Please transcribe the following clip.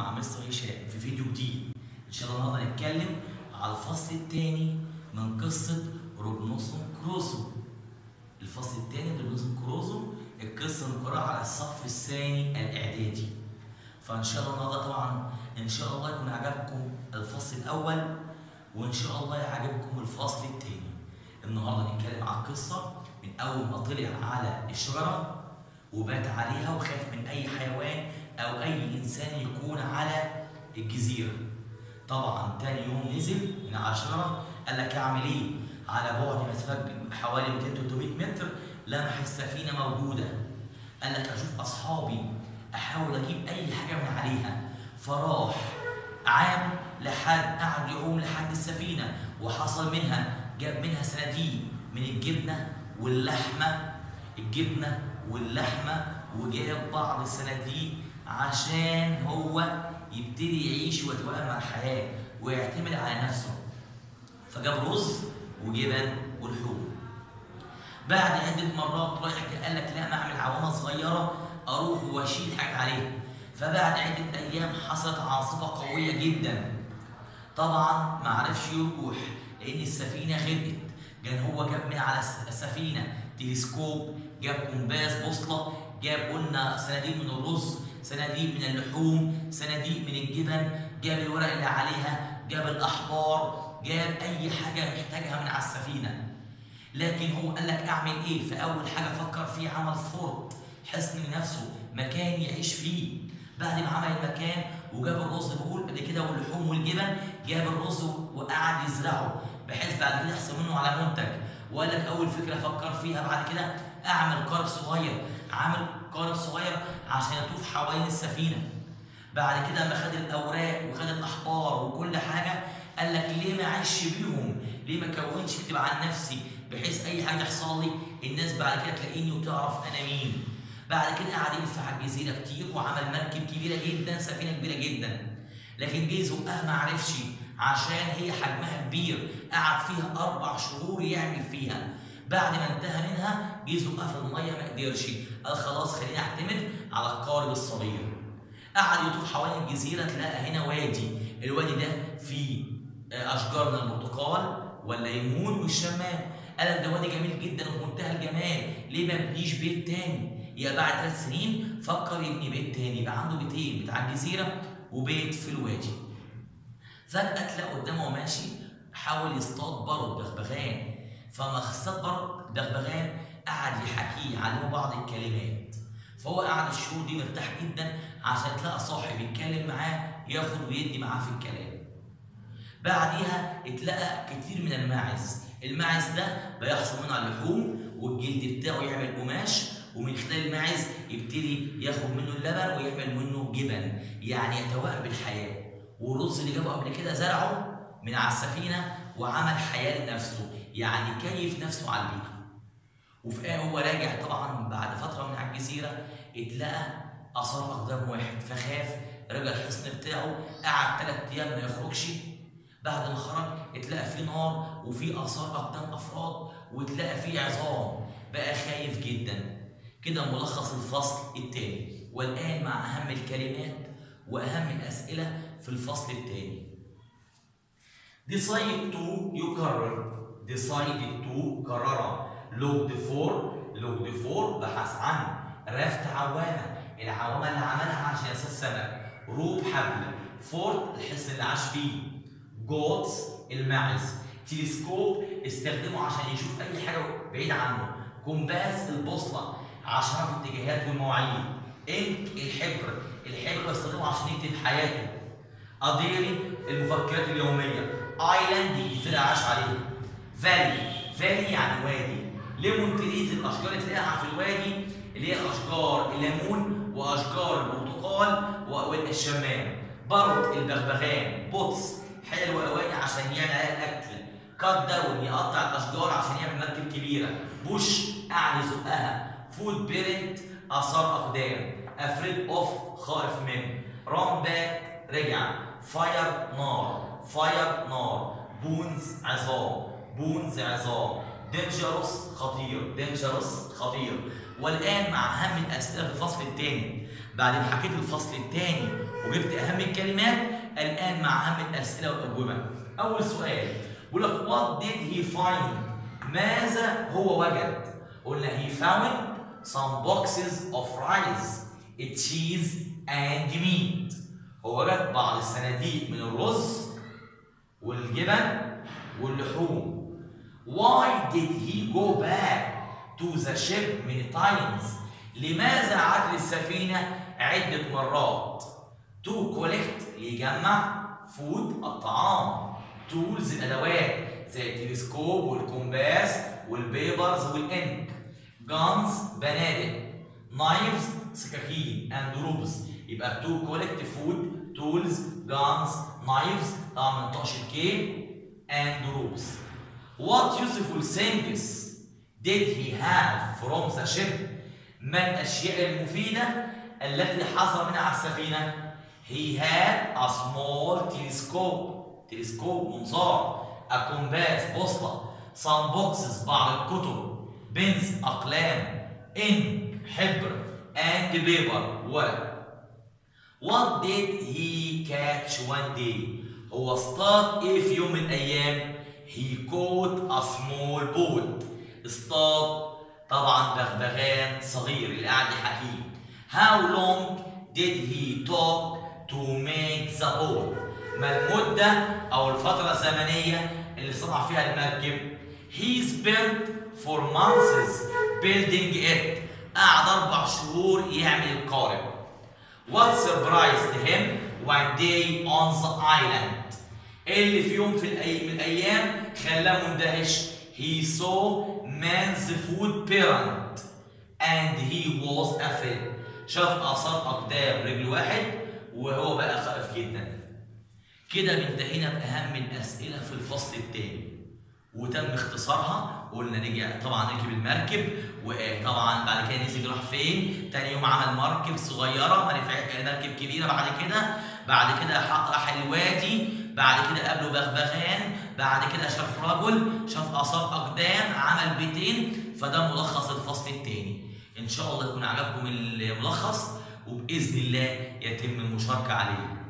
مع مستر هشام في فيديو جديد ان شاء الله النهارده هنتكلم على الفصل الثاني من قصه روبنسون كروزو الفصل الثاني من روبنسون كروزو القصه مقرأة على الصف الثاني الاعدادي فان شاء الله النهارده طبعا ان شاء الله يكون عجبكم الفصل الاول وان شاء الله يعجبكم الفصل الثاني النهارده هنتكلم على القصه من اول ما طلع على الشجره وبات عليها وخاف من اي حيوان او اي انسان يكون على الجزيره طبعا تاني يوم نزل من على الشجره قال لك اعمل ايه على بعد مسافه حوالي 200 300 متر لمح السفينه موجوده قال لك اشوف اصحابي احاول اجيب اي حاجه من عليها فراح عام لحد قعد يعوم لحد السفينه وحصل منها جاب منها صناديق من الجبنه واللحمه الجبنه واللحمه وجاب بعض الصناديق عشان هو يبتدي يعيش ويتوائم مع الحياه ويعتمد على نفسه فجاب رز وجبن ولحوم بعد عدة مرات رايح قال لك لا ما اعمل عوامة صغيرة اروح واشيل حاجة عليها فبعد عدة ايام حصلت عاصفة قوية جدا طبعا ما عرفش يروح لان السفينة غرقت كان هو جاب من على السفينة تلسكوب جاب كومباس بوصلة جاب قلنا صناديق من الرز صناديق من اللحوم صناديق من الجبن جاب الورق اللي عليها جاب الاحبار جاب اي حاجه محتاجها من على السفينه لكن هو قال لك اعمل ايه فاول حاجه فكر فيه عمل فورت حصن لنفسه مكان يعيش فيه بعد ما عمل المكان وجاب الرز بقول قبل كده واللحوم والجبن جاب الرز وقعد يزرعه بحيث بعد كده يحصل منه على منتج وقال لك اول فكره فكر فيها بعد كده اعمل قارب صغير عامل قارب صغير عشان يطوف حوالين السفينه بعد كده لما خد الاوراق وخد الاحبار وكل حاجه قال لك ليه ما اعيش بيهم؟ ليه ما كونش كتاب عن نفسي بحيث اي حاجه تحصل لي الناس بعد كده تلاقيني وتعرف انا مين. بعد كده قعد يلف على الجزيره كتير وعمل مركب كبيره جدا سفينه كبيره جدا. لكن جه يزقها ما عرفش عشان هي حجمها كبير قعد فيها اربع شهور يعمل فيها. بعد ما انتهى منها جه يزقها في الميه ما قدرش قال خلاص خليني اعتمد على القارب الصغير. قعد يطوف حوالين الجزيره تلاقى هنا وادي، الوادي ده فيه اشجار من البرتقال والليمون والشمام قال لك ده وادي جميل جدا وفي منتهى الجمال ليه ما بنيش بيت تاني يبقى بعد ثلاث سنين فكر يبني بيت تاني يبقى عنده بيتين بتاع الجزيره وبيت في الوادي فجاه تلاقى قدامه ماشي حاول يصطاد برضه بغبغان فما اصطاد برضه بغبغان قعد يحكيه يعلمه بعض الكلمات فهو قعد الشهور دي مرتاح جدا عشان تلاقى صاحب يتكلم معاه ياخد ويدي معاه في الكلام بعديها اتلقى كتير من الماعز الماعز ده بيحصل منه على اللحوم والجلد بتاعه يعمل قماش ومن خلال الماعز يبتدي ياخد منه اللبن ويعمل منه جبن يعني يتوائم بالحياه والرز اللي جابه قبل كده زرعه من على السفينه وعمل حياه لنفسه يعني كيف نفسه على البيئه وفي هو راجع طبعا بعد فتره من على الجزيره اتلقى اثار اقدام واحد فخاف رجع الحصن بتاعه قعد ثلاث ايام ما يخرجش بعد ما خرج اتلقى فيه نار وفي اثار اقدام افراد واتلقى فيه عظام بقى خايف جدا كده ملخص الفصل الثاني والان مع اهم الكلمات واهم الاسئله في الفصل الثاني decide to يكرر decided to كرر looked for looked for بحث عن رفت عوامه العوامه اللي عملها عشان يصيد سمك روب حبل فورت الحصن اللي عاش فيه جوتس الماعز تلسكوب استخدمه عشان يشوف اي حاجه بعيد عنه كومباس البوصله عشان يعرف الاتجاهات والمواعيد انك الحبر الحبر بيستخدمه عشان يكتب حياته اديري المفكرات اليوميه ايلاند جزيره عاش عليها فالي فالي يعني وادي ليمون تريز الاشجار اللي تلاقيها في الوادي اللي هي اشجار الليمون واشجار البرتقال والشمام برد البغبغان بوتس حلو اواني عشان يعمل عليها الاكل كات داون يقطع الاشجار عشان يعمل مركب كبيره بوش قعد يزقها فود بيرنت اثار اقدام افريد اوف خائف منه ران باك رجع فاير نار فاير نار بونز عظام بونز عظام دينجروس خطير دينجروس خطير والان مع اهم الاسئله في الفصل الثاني بعد ما حكيت الفصل الثاني وجبت اهم الكلمات الان مع اهم الاسئله والاجوبه اول سؤال بيقول لك what did he find ماذا هو وجد قلنا he found some boxes of rice cheese and meat هو وجد بعض الصناديق من الرز والجبن واللحوم why did he go back to the ship many times لماذا عاد للسفينة عدة مرات to collect ليجمع food الطعام tools الأدوات زي التلسكوب والكومباس والبيبرز والإنك guns بنادق knives سكاكين and ropes يبقى to collect food tools guns knives طبعا 18 كي and ropes what useful things did he have from the ship ما الأشياء المفيدة التي حصل منها على السفينة he had a small telescope تلسكوب منظار a compass بوصلة some boxes بعض الكتب بنز أقلام ink حبر and paper ورق what did he catch one day هو اصطاد ايه في يوم من الايام he caught a small boat اصطاد طبعا بغبغان صغير اللي قاعد يحكيه how long did he talk to make the boat ما المدة أو الفترة الزمنية اللي صنع فيها المركب he spent for months building it قعد أربع شهور يعمل القارب what surprised him one day on the island اللي في يوم في الأي... من الأيام خلاه مندهش he saw man's foot parent and he was afraid شاف آثار أقدام رجل واحد وهو بقى خائف جدا كده انتهينا بأهم الأسئلة في الفصل الثاني وتم اختصارها قلنا رجع طبعا ركب المركب وطبعا بعد كده نزل راح فين تاني يوم عمل مركب صغيره مركب كبيره بعد كده بعد كده راح الوادي بعد كده قابله بغبغان بعد كده شاف رجل شاف اثار اقدام عمل بيتين فده ملخص الفصل الثاني ان شاء الله يكون عجبكم الملخص وباذن الله يتم المشاركه عليه